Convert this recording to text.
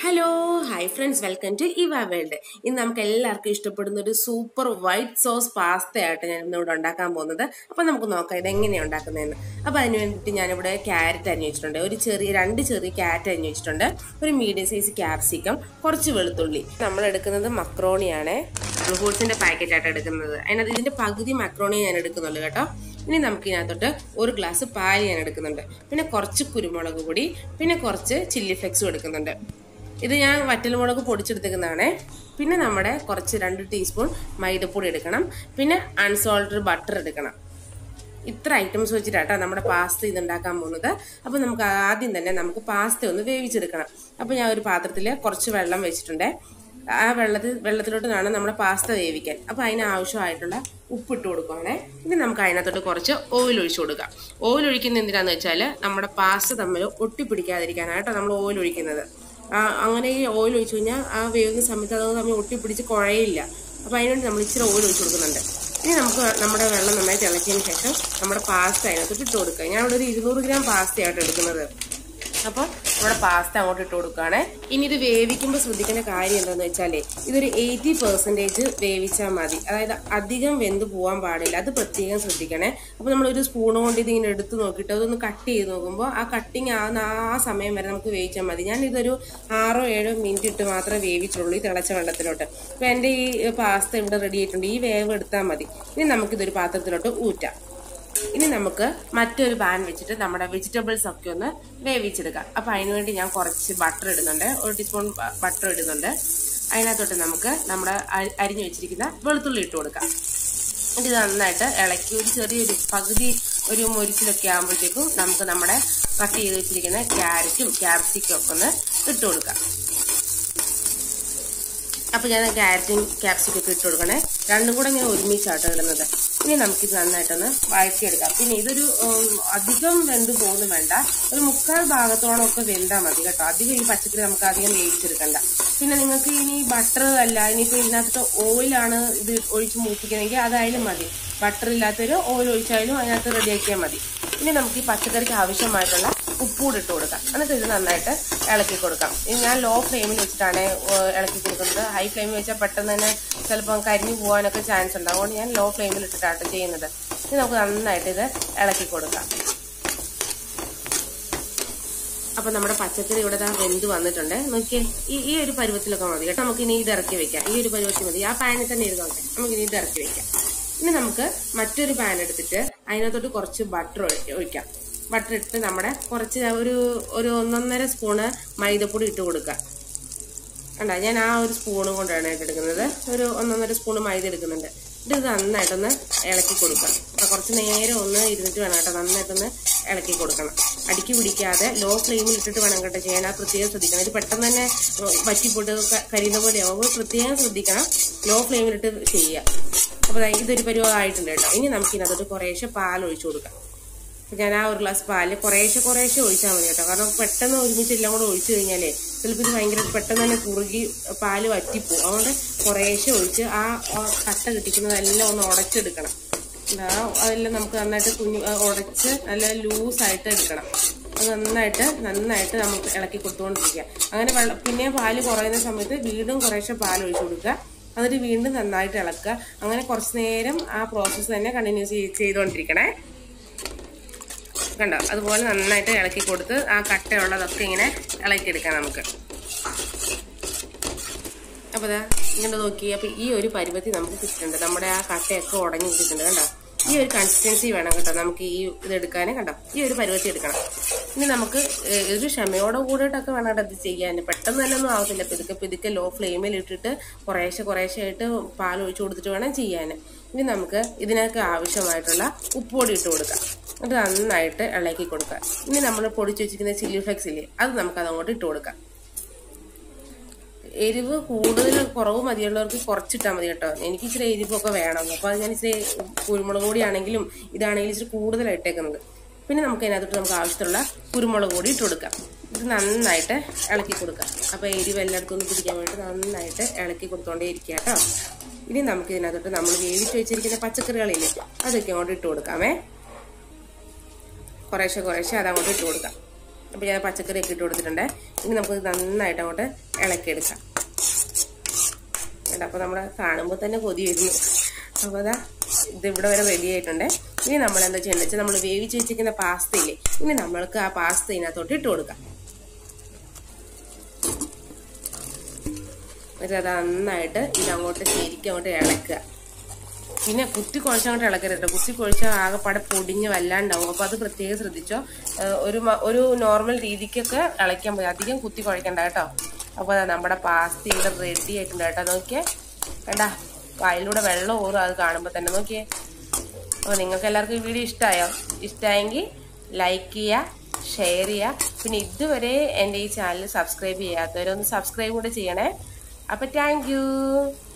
hello hi friends welcome to Iva world ഇന്ന് നമുക്ക് എല്ലാവർക്കും ഇഷ്ടപ്പെടുന്ന ഒരു സൂപ്പർ വൈറ്റ് സോസ് പാസ്ത ആയിട്ട് ഞാൻ ഇന്നിവിടെ ഉണ്ടാക്കാൻ പോകുന്നത് അപ്പോൾ നമുക്ക് നോക്കാം ഇത് എങ്ങനെയാണ് ഉണ്ടാക്കുന്നതെന്ന് അപ്പോൾ അതിന് വേണ്ടിയിട്ട് ഞാനിവിടെ ക്യാരറ്റ് അരിഞ്ഞു വെച്ചിട്ടുണ്ട് ഒരു ചെറിയ രണ്ട് ചെറിയ ക്യാരറ്റ് അരിഞ്ഞു വെച്ചിട്ടുണ്ട് ഒരു മീഡിയം സൈസ് ക്യാപ്സിക്കം കുറച്ച് വെളുത്തുള്ളി നമ്മൾ എടുക്കുന്നത് മക്രോണിയാണ് ഫ്രൂട്ട്സിൻ്റെ പാക്കറ്റായിട്ട് എടുക്കുന്നത് അതിനകത്ത് ഇതിൻ്റെ പകുതി മക്രോണി ഞാൻ എടുക്കുന്നുള്ളൂ കേട്ടോ ഇനി നമുക്ക് ഇതിനകത്തോട്ട് ഒരു ഗ്ലാസ് പാൽ ഞാൻ എടുക്കുന്നുണ്ട് പിന്നെ കുറച്ച് കുരുമുളക് പൊടി പിന്നെ കുറച്ച് ചില്ലി ഫ്ലെക്സും എടുക്കുന്നുണ്ട് ഇത് ഞാൻ വറ്റൽമുളക് പൊടിച്ചെടുത്തേക്കുന്നതാണ് പിന്നെ നമ്മുടെ കുറച്ച് രണ്ട് ടീസ്പൂൺ മൈദപ്പൊടി എടുക്കണം പിന്നെ അൺസോൾട്ടഡ് ബട്ടർ എടുക്കണം ഇത്ര ഐറ്റംസ് വെച്ചിട്ടാട്ടോ നമ്മുടെ പാസ്ത ഇത് ഉണ്ടാക്കാൻ പോകുന്നത് അപ്പോൾ നമുക്ക് ആദ്യം തന്നെ നമുക്ക് പാസ്ത ഒന്ന് വേവിച്ചെടുക്കണം അപ്പോൾ ഞാൻ ഒരു പാത്രത്തിൽ കുറച്ച് വെള്ളം വെച്ചിട്ടുണ്ട് ആ വെള്ളത്തിൽ വെള്ളത്തിലോട്ട് വേണം നമ്മുടെ പാസ്ത വേവിക്കാൻ അപ്പോൾ അതിന് ആവശ്യമായിട്ടുള്ള ഉപ്പിട്ട് കൊടുക്കുകയാണേ ഇനി നമുക്ക് അതിനകത്തോട്ട് കുറച്ച് ഓയിൽ ഒഴിച്ചു കൊടുക്കാം ഓയിൽ ഒഴിക്കുന്നത് എന്തിനാന്ന് വെച്ചാൽ നമ്മുടെ പാസ്ത തമ്മിൽ ഒട്ടിപ്പിടിക്കാതിരിക്കാനായിട്ടോ നമ്മൾ ഓയിൽ ഒഴിക്കുന്നത് ആ അങ്ങനെ ഈ ഓയിൽ ഒഴിച്ചു കഴിഞ്ഞാൽ ആ വേവുന്ന സമയത്ത് അത് തമ്മിൽ ഒട്ടിപ്പിടിച്ച് കുഴയില്ല അപ്പോൾ അതിനുവേണ്ടി നമ്മൾ ഇച്ചിരി ഓയിൽ ഒഴിച്ചു കൊടുക്കുന്നുണ്ട് ഇനി നമുക്ക് നമ്മുടെ വെള്ളം നന്നായി തിളച്ചതിന് ശേഷം നമ്മുടെ പാസ്ത അതിനകത്തോട്ട് ഇട്ട് കൊടുക്കുക ഞാൻ ഇവിടെ ഒരു ഇരുന്നൂറ് ഗ്രാം പാസ്തയായിട്ട് എടുക്കുന്നത് അപ്പോൾ നമ്മുടെ പാസ്ത അങ്ങോട്ട് ഇട്ട് കൊടുക്കുകയാണ് ഇനി ഇത് വേവിക്കുമ്പോൾ ശ്രദ്ധിക്കേണ്ട കാര്യം എന്താണെന്ന് വെച്ചാൽ ഇതൊരു എയ്റ്റി പെർസെൻറ്റേജ് വേവിച്ചാൽ മതി അതായത് അധികം വെന്ത് പോകാൻ പാടില്ല അത് പ്രത്യേകം ശ്രദ്ധിക്കണേ അപ്പോൾ നമ്മളൊരു സ്പൂൺ കൊണ്ട് ഇതിങ്ങനെ എടുത്ത് നോക്കിയിട്ട് അതൊന്ന് കട്ട് ചെയ്ത് നോക്കുമ്പോൾ ആ കട്ടിങ് ആകുന്ന ആ സമയം വരെ നമുക്ക് വേവിച്ചാൽ മതി ഞാൻ ഇതൊരു ആറോ ഏഴോ മിനിറ്റ് ഇട്ട് മാത്രമേ വേവിച്ചുള്ളൂ ഈ തിളച്ച വെള്ളത്തിലോട്ട് അപ്പോൾ എൻ്റെ ഈ പാസ്ത ഇവിടെ റെഡി ആയിട്ടുണ്ട് ഈ വേവ് എടുത്താൽ മതി ഇനി നമുക്കിതൊരു പാത്രത്തിലോട്ട് ഊറ്റാം ഇനി നമുക്ക് മറ്റൊരു പാൻ വെച്ചിട്ട് നമ്മുടെ വെജിറ്റബിൾസ് ഒക്കെ ഒന്ന് വേവിച്ചെടുക്കാം അപ്പോൾ അതിനുവേണ്ടി ഞാൻ കുറച്ച് ബട്ടർ ഇടുന്നുണ്ട് ഒരു ടീസ്പൂൺ ബട്ടർ ഇടുന്നുണ്ട് അതിനകത്തോട്ട് നമുക്ക് നമ്മുടെ അരിഞ്ഞു വെച്ചിരിക്കുന്ന വെളുത്തുള്ളി ഇട്ട് കൊടുക്കാം ഇത് നന്നായിട്ട് ഇളക്കി ഒരു ചെറിയൊരു പകുതി ഒരു മൊരിച്ചിലൊക്കെ ആകുമ്പോഴത്തേക്കും നമുക്ക് നമ്മുടെ കട്ട് ചെയ്ത് വെച്ചിരിക്കുന്ന ക്യാരറ്റും ക്യാപ്സിക്കും ഒക്കെ ഒന്ന് ഇട്ട് കൊടുക്കാം അപ്പോൾ ഞാൻ ക്യാരറ്റും ക്യാപ്സിക്കും ഒക്കെ ഇട്ട് കൊടുക്കണേ രണ്ടും കൂടെ ഞാൻ ഒരുമിച്ചാട്ടോ ഇടുന്നത് ഇനി നമുക്കിത് നന്നായിട്ടൊന്ന് വഴറ്റിയെടുക്കാം പിന്നെ ഇതൊരു അധികം വെന്ത് പോകുന്നു വേണ്ട ഒരു മുക്കാൽ ഭാഗത്തോളം ഒക്കെ വെന്താൽ മതി കേട്ടോ അധികം ഈ പച്ചക്കറി നമുക്ക് അധികം വേവിച്ചെടുക്കണ്ട പിന്നെ നിങ്ങൾക്ക് ഇനി ബട്ടർ അല്ല ഇനിയിപ്പോൾ ഇതിനകത്ത് ഓയിലാണ് ഇത് ഒഴിച്ച് മൂപ്പിക്കണമെങ്കിൽ അതായാലും മതി ബട്ടർ ഇല്ലാത്തൊരു ഓയിൽ ഒഴിച്ചായാലും അതിനകത്ത് റെഡിയാക്കിയാൽ മതി ഇനി നമുക്ക് ഈ പച്ചക്കറിക്ക് ആവശ്യമായിട്ടുള്ള ഉപ്പൂടെ ഇട്ട് കൊടുക്കാം എന്നിട്ട് ഇത് നന്നായിട്ട് ഇളക്കി കൊടുക്കാം ഞാൻ ലോ ഫ്ലെയിമിൽ വെച്ചിട്ടാണ് ഇളക്കി കൊടുക്കുന്നത് ഹൈ ഫ്ലെയിമിൽ വെച്ചാൽ പെട്ടെന്ന് തന്നെ ചിലപ്പം കരിഞ്ഞു പോകാനൊക്കെ ചാൻസ് ഉണ്ട് അതുകൊണ്ട് ഞാൻ ലോ ഫ്ലെയിമിൽ ഇട്ടിട്ടാണ് ചെയ്യുന്നത് ഇനി നമുക്ക് നന്നായിട്ട് ഇത് ഇളക്കി കൊടുക്കാം അപ്പൊ നമ്മുടെ പച്ചക്കറി ഇവിടെ വെന്ത് വന്നിട്ടുണ്ട് നോക്കിയേ ഈ ഈ ഒരു പരുവത്തിലൊക്കെ മതി കേട്ടോ നമുക്ക് ഇനി ഇത് ഇറക്കി വെക്കാം ഈ ഒരു പരുവത്തിൽ മതി ആ പാനിൽ തന്നെ ഇരുന്നോട്ടെ നമുക്ക് ഇനി ഇത് ഇറക്കി വെക്കാം ഇനി നമുക്ക് മറ്റൊരു പാൻ എടുത്തിട്ട് അതിനകത്തോട്ട് കുറച്ച് ബട്ടർ ഒഴിക്കാം ബട്ടർ ഇട്ട് നമ്മുടെ കുറച്ച് ഒരു ഒരു ഒന്നൊന്നര സ്പൂണ് മൈദപ്പൊടി ഇട്ട് കൊടുക്കുക കണ്ട ഞാൻ ആ ഒരു സ്പൂണ് കൊണ്ടാണ് എടുക്കുന്നത് ഒരു ഒന്നൊന്നര സ്പൂണ് മൈദ എടുക്കുന്നുണ്ട് ഇത് നന്നായിട്ടൊന്ന് ഇളക്കി കൊടുക്കുക അപ്പം കുറച്ച് നേരം ഒന്ന് ഇരുന്നിട്ട് വേണം കേട്ടോ നന്നായിട്ടൊന്ന് ഇളക്കി കൊടുക്കണം അടുക്കി പിടിക്കാതെ ലോ ഫ്ലെയിമിൽ ഇട്ടിട്ട് വേണം കേട്ടോ ചെയ്യാൻ ആ പ്രത്യേകം ശ്രദ്ധിക്കണം ഇത് പെട്ടെന്ന് തന്നെ വറ്റിപ്പോട്ട് കരിയുന്ന പോലെയാവും അപ്പോൾ പ്രത്യേകം ശ്രദ്ധിക്കണം ലോ ഫ്ലെയിമിലിട്ട് ചെയ്യുക അപ്പോൾ ഇതൊരു പരിവായിട്ടുണ്ട് കേട്ടോ ഇനി നമുക്ക് ഇതിനകത്തോട്ട് കുറേശ്ശെ പാൽ ഒഴിച്ചു കൊടുക്കാം ഞാൻ ആ ഒരു ഗ്ലാസ് പാല് കുറേശ്ശെ കുറേശ്ശെ ഒഴിച്ചാൽ മതി കേട്ടോ കാരണം പെട്ടെന്ന് ഒരുമിച്ച് എല്ലാം കൂടെ ഒഴിച്ചു കഴിഞ്ഞാലേ ചിലപ്പോൾ ഇത് ഭയങ്കര പെട്ടെന്ന് തന്നെ കുറുകി പാല് വറ്റിപ്പോവും അതുകൊണ്ട് കുറേശ്ശെ ഒഴിച്ച് ആ കട്ട കിട്ടിക്കുന്നതെല്ലാം ഒന്ന് ഉടച്ചെടുക്കണം അതെല്ലാം നമുക്ക് നന്നായിട്ട് കുഞ്ഞു ഉടച്ച് നല്ല ലൂസായിട്ട് എടുക്കണം അത് നന്നായിട്ട് നന്നായിട്ട് നമുക്ക് ഇളക്കി കൊടുത്തുകൊണ്ടിരിക്കുക അങ്ങനെ വെള്ളം പിന്നെ പാല് കുറയുന്ന സമയത്ത് വീണ്ടും കുറേശ്ശെ പാൽ ഒഴിച്ചു കൊടുക്കുക എന്നിട്ട് വീണ്ടും നന്നായിട്ട് ഇളക്കുക അങ്ങനെ കുറച്ച് നേരം ആ പ്രോസസ്സ് തന്നെ കണ്ടിന്യൂസ് ചെയ്തുകൊണ്ടിരിക്കണേ കണ്ടോ അതുപോലെ നന്നായിട്ട് ഇളക്കി കൊടുത്ത് ആ കട്ടയുള്ളതൊക്കെ ഇങ്ങനെ ഇളക്കിയെടുക്കാം നമുക്ക് അപ്പോൾ ഇതാ ഇങ്ങനെ നോക്കി അപ്പോൾ ഈ ഒരു പരുവത്തി നമുക്ക് കിട്ടുന്നുണ്ട് നമ്മുടെ ആ കട്ടയൊക്കെ ഉടഞ്ഞു കിട്ടുന്നുണ്ട് കണ്ടോ ഈ ഒരു കൺസിസ്റ്റൻസി വേണം കേട്ടോ നമുക്ക് ഈ ഇതെടുക്കാൻ കണ്ടോ ഈ ഒരു പരുവത്തി എടുക്കണം ഇനി നമുക്ക് ഒരു ക്ഷമയോടെ കൂടിയിട്ടൊക്കെ വേണം കേട്ടോ ഇത് ചെയ്യാൻ പെട്ടെന്ന് തന്നെ ഒന്നും ആവത്തില്ല പിതുക്കെ പിതുക്കെ ലോ ഫ്ലെയിമിൽ ഇട്ടിട്ട് കുറേശ്ശെ കുറേശ്ശെ ആയിട്ട് പാൽ ഒഴിച്ചു കൊടുത്തിട്ട് വേണം ചെയ്യാൻ ഇനി നമുക്ക് ഇതിനൊക്കെ ആവശ്യമായിട്ടുള്ള ഉപ്പുപൊടി ഇട്ട് കൊടുക്കാം അത് നന്നായിട്ട് ഇളക്കി കൊടുക്കുക ഇനി നമ്മൾ പൊടിച്ചു വെച്ചിരിക്കുന്ന ചില്ലി ഫ്ലെക്സ് ഇല്ലേ അത് നമുക്ക് അതങ്ങോട്ട് ഇട്ട് കൊടുക്കാം എരിവ് കൂടുതൽ കുറവ് മതിയുള്ളവർക്ക് കുറച്ചിട്ടാൽ മതി കേട്ടോ എനിക്ക് ഇച്ചിരി എരിവൊക്കെ വേണം അപ്പോൾ ഞാൻ ഇച്ചിരി കുരുമുളക് പൊടിയാണെങ്കിലും ഇതാണെങ്കിലും ഇച്ചിരി കൂടുതലാണ് ഇട്ടേക്കുന്നത് പിന്നെ നമുക്ക് അതിനകത്തോട്ട് നമുക്ക് ആവശ്യത്തിലുള്ള കുരുമുളക് പൊടി ഇട്ട് കൊടുക്കാം ഇത് നന്നായിട്ട് ഇളക്കി കൊടുക്കാം അപ്പോൾ എരിവ് എല്ലായിടത്തും ഒന്ന് പിടിക്കാൻ വേണ്ടി നന്നായിട്ട് ഇളക്കി കൊടുത്തോണ്ടേ ഇരിക്കുക കേട്ടോ ഇനി നമുക്ക് ഇതിനകത്തോട്ട് നമ്മൾ വേവിച്ച് വെച്ചിരിക്കുന്ന പച്ചക്കറികളില്ലേ അതൊക്കെ അങ്ങോട്ട് ഇട്ട് കൊടുക്കാമേ കുറേശ്ശെ കുറേശ്ശെ അതങ്ങോട്ട് ഇട്ട് കൊടുക്കാം അപ്പോൾ ഞാൻ പച്ചക്കറിയൊക്കെ ഇട്ട് കൊടുത്തിട്ടുണ്ട് ഇനി നമുക്ക് നന്നായിട്ട് അങ്ങോട്ട് ഇളക്കിയെടുക്കാം അപ്പോൾ നമ്മൾ കാണുമ്പോൾ തന്നെ കൊതി വരുന്നു അപ്പോൾ അതാ ഇത് ഇവിടെ വരെ റെഡി ആയിട്ടുണ്ട് ഇനി നമ്മൾ എന്താ ചെയ്യേണ്ടത് വെച്ചാൽ നമ്മൾ വേവിച്ച് വെച്ചിരിക്കുന്ന പാസ്ത ഇല്ലേ ഇനി നമ്മൾക്ക് ആ പാസ്ത ഇതിനകത്തോട്ട് ഇട്ട് കൊടുക്കാം എന്നിട്ട് അത് നന്നായിട്ട് ഇതങ്ങോട്ട് ശരിക്കും അങ്ങോട്ട് ഇളക്കുക പിന്നെ കുത്തി കുഴച്ചങ്ങോട്ട് ഇളക്കരുത് കുത്തി കുഴച്ചാൽ ആകെപ്പാടെ പൊടിഞ്ഞ് വല്ലാണ്ടാവും അപ്പോൾ അത് പ്രത്യേകം ശ്രദ്ധിച്ചോ ഒരു ഒരു നോർമൽ രീതിക്കൊക്കെ ഇളയ്ക്കാൻ പോയി അധികം കുത്തി കുഴക്കണ്ട കേട്ടോ അപ്പോൾ നമ്മുടെ പാസ്ത ഇവിടെ റെഡി ആയിട്ടുണ്ട് കേട്ടോ നോക്കിയേ വേണ്ട വായിലൂടെ വെള്ളം ഓറും അത് കാണുമ്പോൾ തന്നെ നോക്കിയേ അപ്പോൾ നിങ്ങൾക്ക് എല്ലാവർക്കും ഈ വീഡിയോ ഇഷ്ടമായോ ഇഷ്ടമായെങ്കിൽ ലൈക്ക് ചെയ്യുക ഷെയർ ചെയ്യുക പിന്നെ ഇതുവരെ എൻ്റെ ഈ ചാനൽ സബ്സ്ക്രൈബ് ചെയ്യാത്തവരൊന്ന് സബ്സ്ക്രൈബ് കൂടെ ചെയ്യണേ അപ്പോൾ താങ്ക്